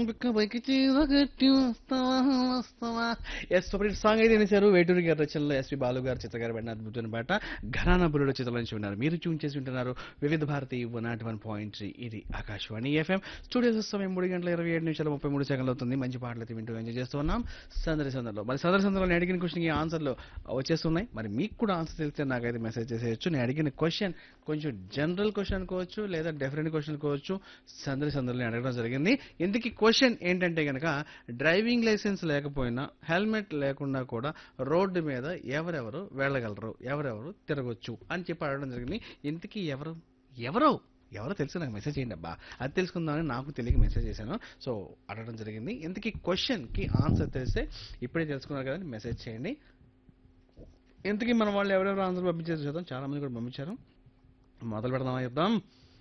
బిక్క బైకి చీరగట్టి వస్తావా వస్తావా yes super song అయితే వినేశారు వేటూరి గారి రచనలో ఎస్పి బాలు గారు చిత్ర గారు పడిన అద్భుతమైన పాట ఘరానా బురుడు చిత్రం నుంచి విన్నారు మీరు ట్యూన్ చేసి వింటున్నారు Vividh Bharati one not one point three ఇది ఆకాశవాణి ఎఫ్ఎం స్టూడియో సమయం మూడు గంటల ఇరవై ఏడు నిమిషాలు ముప్పై మూడు సెకండ్లు అవుతుంది మంచి పాటలు అయితే వింటూ ఎంజాయ్ చేస్తూ ఉన్నాం సందడి సందర్లో మరి సందడి సందర్లో నేను అడిగిన క్వశ్చన్కి ఆన్సర్లు వచ్చేస్తున్నాయి మరి మీకు కూడా ఆన్సర్ తెలిస్తే నాకైతే మెసేజ్ చేసేయచ్చు నేను అడిగిన క్వశ్చన్ కొంచెం జనరల్ క్వశ్చన్ అనుకోవచ్చు లేదా డిఫరెంట్ క్వశ్చన్ అనుకోవచ్చు సందడి సందర్లో అడగడం జరిగింది ఇందుకు క్వశ్చన్ ఏంటంటే కనుక డ్రైవింగ్ లైసెన్స్ లేకపోయినా హెల్మెట్ లేకుండా కూడా రోడ్డు మీద ఎవరెవరు వెళ్ళగలరు ఎవరెవరు తిరగొచ్చు అని చెప్పి అడగడం జరిగింది ఇంతకీ ఎవరు ఎవరో ఎవరో తెలిసి నాకు మెసేజ్ చేయండి అబ్బా అది తెలుసుకుందామని నాకు తెలియక మెసేజ్ చేశాను సో అడగడం జరిగింది ఇంతకీ క్వశ్చన్కి ఆన్సర్ తెలిస్తే ఇప్పుడే తెలుసుకున్నారు కదండి మెసేజ్ చేయండి ఇంతకీ మన వాళ్ళు ఎవరెవరు ఆన్సర్ పంపించారు చూద్దాం చాలా మంది కూడా పంపించారు మొదలు పెడదామా చెప్దాం